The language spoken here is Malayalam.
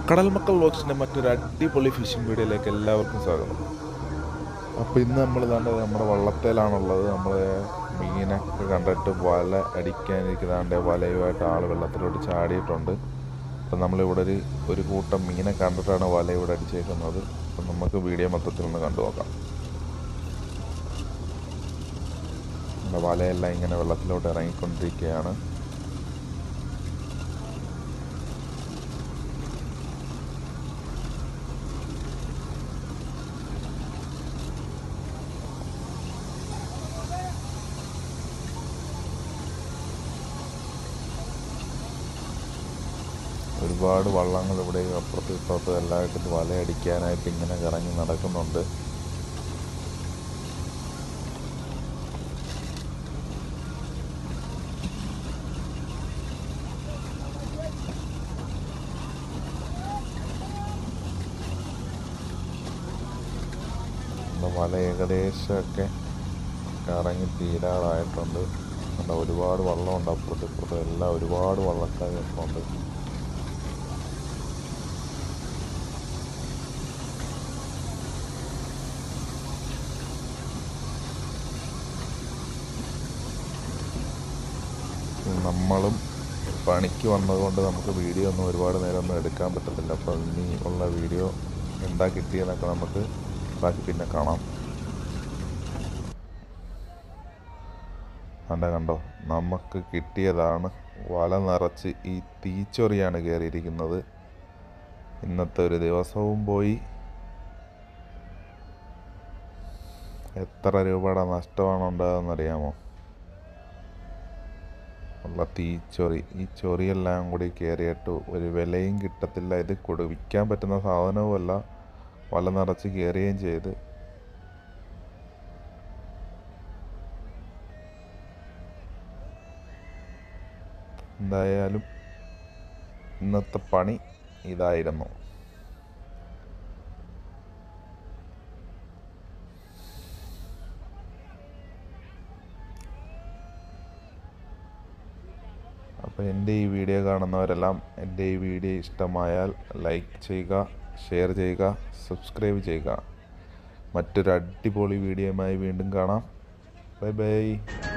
കടൽ മക്കൾ വ്ലോഗ്സിൻ്റെ മറ്റൊരു അടിപൊളി ഫിഷിംഗ് വീഡിയോയിലേക്ക് എല്ലാവർക്കും സ്വാഗതം അപ്പോൾ ഇന്ന് നമ്മൾ കണ്ടത് നമ്മുടെ വള്ളത്തേലാണുള്ളത് നമ്മൾ മീനൊക്കെ കണ്ടിട്ട് വല അടിക്കാനിരിക്കുന്നതാണ്ട് വലയുമായിട്ട് ആൾ വെള്ളത്തിലോട്ട് ചാടിയിട്ടുണ്ട് അപ്പം നമ്മളിവിടെ ഒരു ഒരു കൂട്ടം മീനെ കണ്ടിട്ടാണ് വല ഇവിടെ അടിച്ചേക്കുന്നത് അപ്പം നമുക്ക് വീഡിയോ മൊത്തത്തിൽ ഒന്ന് കണ്ടു നോക്കാം നമ്മുടെ വലയെല്ലാം ഇങ്ങനെ വെള്ളത്തിലോട്ട് ഇറങ്ങിക്കൊണ്ടിരിക്കുകയാണ് ഒരുപാട് വള്ളങ്ങൾ ഇവിടെ അപ്പുറത്തും ഇപ്പുറത്തും എല്ലായിട്ടും വലയടിക്കാനായിട്ട് ഇങ്ങനെ കറങ്ങി നടക്കുന്നുണ്ട് നമ്മുടെ വല ഏകദേശമൊക്കെ കറങ്ങി തീരാറായിട്ടുണ്ട് കണ്ടോ ഒരുപാട് വള്ളമുണ്ട് അപ്പുറത്തും ഇപ്പുറത്തും എല്ലാം ഒരുപാട് വള്ളക്കാർ ഉണ്ട് നമ്മളും പണിക്ക് വന്നതുകൊണ്ട് നമുക്ക് വീഡിയോ ഒന്നും ഒരുപാട് നേരം ഒന്നും എടുക്കാൻ പറ്റത്തില്ല അപ്പോൾ ഇനി ഉള്ള വീഡിയോ എന്താ കിട്ടിയെന്നൊക്കെ നമുക്ക് ബാക്കി പിന്നെ കാണാം കണ്ട കണ്ടോ നമുക്ക് കിട്ടിയതാണ് വല നിറച്ച് ഈ തീച്ചൊറിയാണ് കയറിയിരിക്കുന്നത് ഇന്നത്തെ ഒരു ദിവസവും പോയി എത്ര രൂപയുടെ നഷ്ടമാണ് ഉണ്ടാകുന്നറിയാമോ ഉള്ള തീച്ചൊറി ഈ ചൊറിയെല്ലാം കൂടി കയറിയിട്ട് ഒരു വിലയും കിട്ടത്തില്ല ഇത് കൊടു വിൽക്കാൻ പറ്റുന്ന സാധനവുമല്ല വല നിറച്ച് കയറുകയും ചെയ്ത് എന്തായാലും ഇന്നത്തെ പണി ഇതായിരുന്നു അപ്പോൾ എൻ്റെ ഈ വീഡിയോ കാണുന്നവരെല്ലാം എൻ്റെ ഈ വീഡിയോ ഇഷ്ടമായാൽ ലൈക്ക് ചെയ്യുക ഷെയർ ചെയ്യുക സബ്സ്ക്രൈബ് ചെയ്യുക മറ്റൊരു അടിപൊളി വീഡിയോയുമായി വീണ്ടും കാണാം ബൈ ബൈ